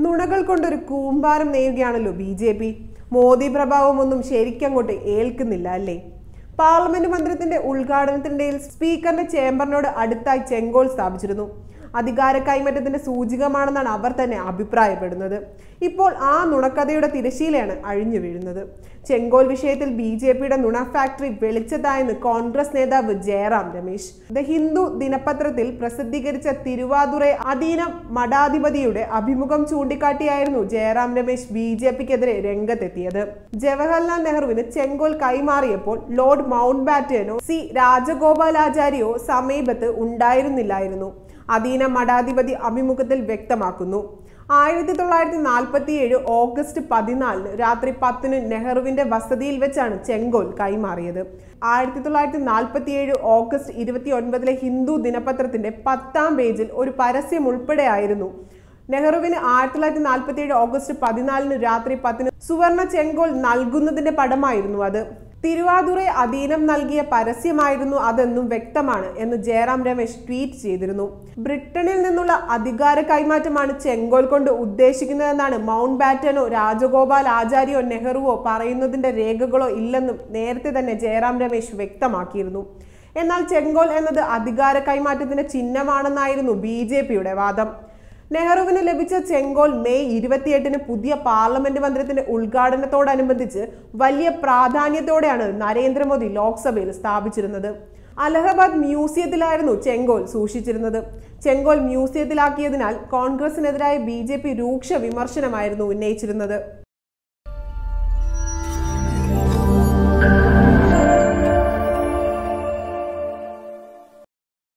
നുണകൾ കൊണ്ടൊരു കൂമ്പാരം നെയ്യുകയാണല്ലോ ബി ജെ പി മോദി പ്രഭാവമൊന്നും ശരിക്കങ്ങോട്ട് ഏൽക്കുന്നില്ല അല്ലേ പാർലമെന്റ് മന്ദിരത്തിന്റെ ഉദ്ഘാടനത്തിനിടയിൽ സ്പീക്കറിന്റെ ചേംബറിനോട് അടുത്തായി ചെങ്കോൾ സ്ഥാപിച്ചിരുന്നു അധികാര കൈമാറ്റത്തിന്റെ സൂചകമാണെന്നാണ് അവർ തന്നെ അഭിപ്രായപ്പെടുന്നത് ഇപ്പോൾ ആ നുണക്കഥയുടെ തിരശീലയാണ് അഴിഞ്ഞു വീഴുന്നത് ചെങ്കോൽ വിഷയത്തിൽ ബി ജെ പിയുടെ നുണ ഫാക്ടറി വെളിച്ചതായെന്ന് കോൺഗ്രസ് നേതാവ് ജയറാം രമേശ് ദ ഹിന്ദു ദിനപത്രത്തിൽ പ്രസിദ്ധീകരിച്ച തിരുവാതുറ അധീന മഠാധിപതിയുടെ അഭിമുഖം ചൂണ്ടിക്കാട്ടിയായിരുന്നു ജയറാം രമേശ് ബി ജെ പിക്കെതിരെ രംഗത്തെത്തിയത് ജവഹർലാൽ നെഹ്റുവിന് ചെങ്കോൽ കൈമാറിയപ്പോൾ ലോർഡ് മൗണ്ട് ബാറ്റനോ സി രാജഗോപാലാചാര്യയോ സമീപത്ത് ഉണ്ടായിരുന്നില്ലായിരുന്നു അധീന മഠാധിപതി അഭിമുഖത്തിൽ വ്യക്തമാക്കുന്നു ആയിരത്തി തൊള്ളായിരത്തി നാൽപ്പത്തി ഏഴ് ഓഗസ്റ്റ് പതിനാലിന് രാത്രി പത്തിന് നെഹ്റുവിന്റെ വസതിയിൽ വെച്ചാണ് ചെങ്കോൽ കൈമാറിയത് ആയിരത്തി തൊള്ളായിരത്തി നാൽപ്പത്തി ഏഴ് ഓഗസ്റ്റ് ഇരുപത്തി ഒൻപതിലെ ഹിന്ദു ദിനപത്രത്തിന്റെ പത്താം പേജിൽ ഒരു പരസ്യം ഉൾപ്പെടെയായിരുന്നു നെഹ്റുവിന് ആയിരത്തി തൊള്ളായിരത്തി നാൽപ്പത്തി ഏഴ് ഓഗസ്റ്റ് പതിനാലിന് രാത്രി പത്തിന് സുവർണ ചെങ്കോൽ നൽകുന്നതിന്റെ പടമായിരുന്നു അത് തിരുവാതുറ അധീനം നൽകിയ പരസ്യമായിരുന്നു അതെന്നും വ്യക്തമാണ് എന്ന് ജയറാം രമേശ് ട്വീറ്റ് ചെയ്തിരുന്നു ബ്രിട്ടനിൽ നിന്നുള്ള അധികാര കൈമാറ്റമാണ് ചെങ്കോൽ കൊണ്ട് ഉദ്ദേശിക്കുന്നതെന്നാണ് മൗണ്ട് ബാറ്റനോ രാജഗോപാൽ ആചാര്യോ നെഹ്റുവോ പറയുന്നതിന്റെ രേഖകളോ ഇല്ലെന്നും നേരത്തെ തന്നെ ജയറാം രമേശ് വ്യക്തമാക്കിയിരുന്നു എന്നാൽ ചെങ്കോൽ എന്നത് അധികാര കൈമാറ്റത്തിന്റെ ചിഹ്നമാണെന്നായിരുന്നു ബി വാദം നെഹ്റുവിന് ലഭിച്ച ചെങ്കോൽ മെയ് ഇരുപത്തിയെട്ടിന് പുതിയ പാർലമെന്റ് മന്ദിരത്തിന്റെ ഉദ്ഘാടനത്തോടനുബന്ധിച്ച് വലിയ പ്രാധാന്യത്തോടെയാണ് നരേന്ദ്രമോദി ലോക്സഭയിൽ സ്ഥാപിച്ചിരുന്നത് അലഹബാദ് മ്യൂസിയത്തിലായിരുന്നു ചെങ്കോൽ സൂക്ഷിച്ചിരുന്നത് ചെങ്കോൽ മ്യൂസിയത്തിലാക്കിയതിനാൽ കോൺഗ്രസിനെതിരായ ബി രൂക്ഷ വിമർശനമായിരുന്നു ഉന്നയിച്ചിരുന്നത്